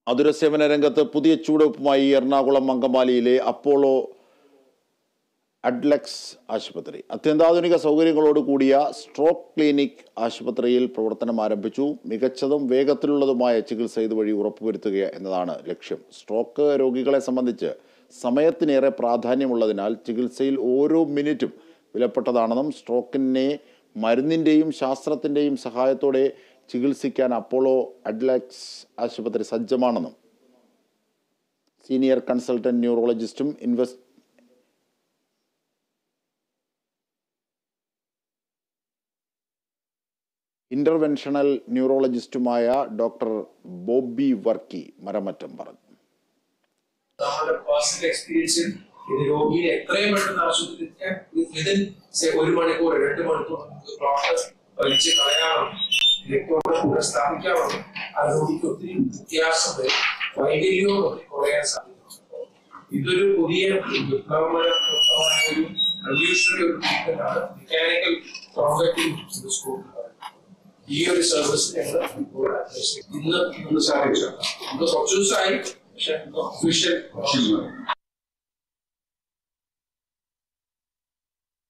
അതുരസേവന രംഗത്ത് പുതിയ ചുവടുവയ്പുമായി എറണാകുളം അങ്കമാലിയിലെ അപ്പോളോ അഡ്ലക്സ് ആശുപത്രി അത്യന്താധുനിക സൗകര്യങ്ങളോട് കൂടിയ സ്ട്രോക്ക് ക്ലിനിക് ആശുപത്രിയിൽ പ്രവർത്തനം ആരംഭിച്ചു മികച്ചതും വേഗത്തിലുള്ളതുമായ ചികിത്സ ഇതുവഴി ഉറപ്പുവരുത്തുക എന്നതാണ് ലക്ഷ്യം സ്ട്രോക്ക് രോഗികളെ സംബന്ധിച്ച് സമയത്തിനേറെ പ്രാധാന്യമുള്ളതിനാൽ ചികിത്സയിൽ ഓരോ മിനിറ്റും വിലപ്പെട്ടതാണെന്നും സ്ട്രോക്കിനെ മരുന്നിൻ്റെയും ശാസ്ത്രത്തിൻ്റെയും സഹായത്തോടെ ചികിത്സിക്കാൻ അപ്പോളോ അഡ്ലക്സ് ആശുപത്രി സജ്ജമാണെന്നും സീനിയർ കൺസൾട്ടന്റ് ന്യൂറോളജിസ്റ്റും ഇൻവെസ്റ്റ് ഇന്റർവെൻഷണൽ ന്യൂറോളജിസ്റ്റുമായ ഡോക്ടർ ബോബി വർക്കി മരമറ്റം പറഞ്ഞു നമ്മുടെ പേഴ്സണൽ എക്സ്പീരിയൻസിൽ ഇത് രോഗിയെ എത്രയും പെട്ടെന്ന് ആശുപത്രിക്ക് വിതിൻ ഒരു മണിക്കൂർ രണ്ട് മണിക്കൂർ നമുക്ക് ഡോക്ടർ വലിച്ച് കളയാറുണ്ട് ഇലക്ട്രോഡ് കൂടെ സ്ഥാപിക്കാറുണ്ട് ആ രോഗിക്ക് ഒത്തിരി വ്യത്യാസം വരും വൈകല്യവും ഒക്കെ കുറയാൻ സാധിക്കും ഇതൊരു പുതിയ വിപ്ലവപരമായ ഒരു അൺയൂഷ്വൽ ഒരു ട്രീറ്റ്മെന്റ് ആണ് മെക്കാനിക്കൽ ട്രോമറ്റിക് സ്കോപ്പ് ഈ ഒരു സർവീസ് ഞങ്ങൾ ഇപ്പോൾ അന്വേഷിക്കും. ഇന്ന് ഇന്ന് സാധിച്ചു ഇന്ന് കുറച്ച് ദിവസമായി പക്ഷെ ഒഫീഷ്യൽ